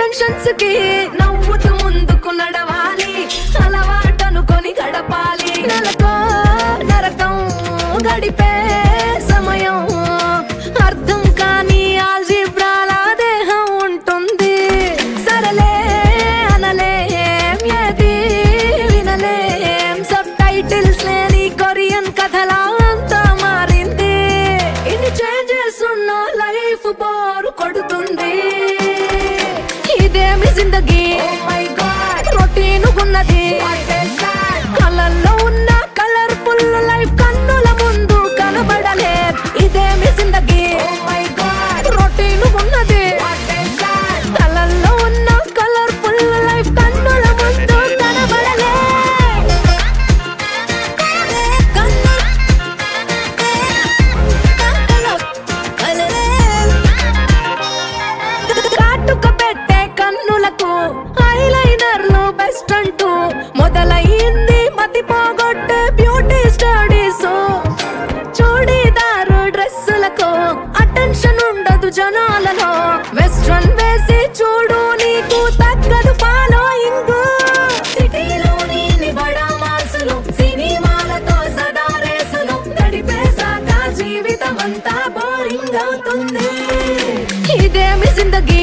tensions కి నవ్వుతూ ముందుకు నడవాలి అలవాటనుకొని గడపాలి నెలకో నరకం గడిపే సమయం అర్థం కాని ఆల్జీబ్రాల దేహం ఉంటుంది సరలే అనలేం ఏది వినలేం సబ్ టైటిల్స్ లేని కొరియన్ కథలా అంతా మారింది ఇన్ని చేంజెస్ ఉన్న లైఫ్ బోరు కొడుతుంది ఇదేమి జిందగీ రొటీన్ ఉన్నది కలల్లో ఉన్న కలర్ఫుల్ లైఫ్ కన్నుల ముందు కనబడలే ఇదేమి జిందగీ రొటీన్ ఉన్నది కలల్లో ఉన్న కలర్ఫుల్ లైఫ్ కన్నుల ముందు కనబడలే కాటుక పెట్టే కన్నులకు ఐలైనర్లు బెస్ట్ అంటూ మొదలయ్యింది మతి పోగొట్టే బ్యూటీ స్టడీస్ చూడీదారు డ్రెస్సులకు అటెన్షన్ ఉండదు జనాలలో వెస్ట్రన్ వేసి చూడు నీకు తగ్గదు ఫాలోయింగ్ సిటీలోని నిబడా మాల్సులు సినిమాలతో సదా రేసులు గడిపేశాక జీవితం అంతా బోరింగ్ అవుతుంది ఇదేమి జిందగీ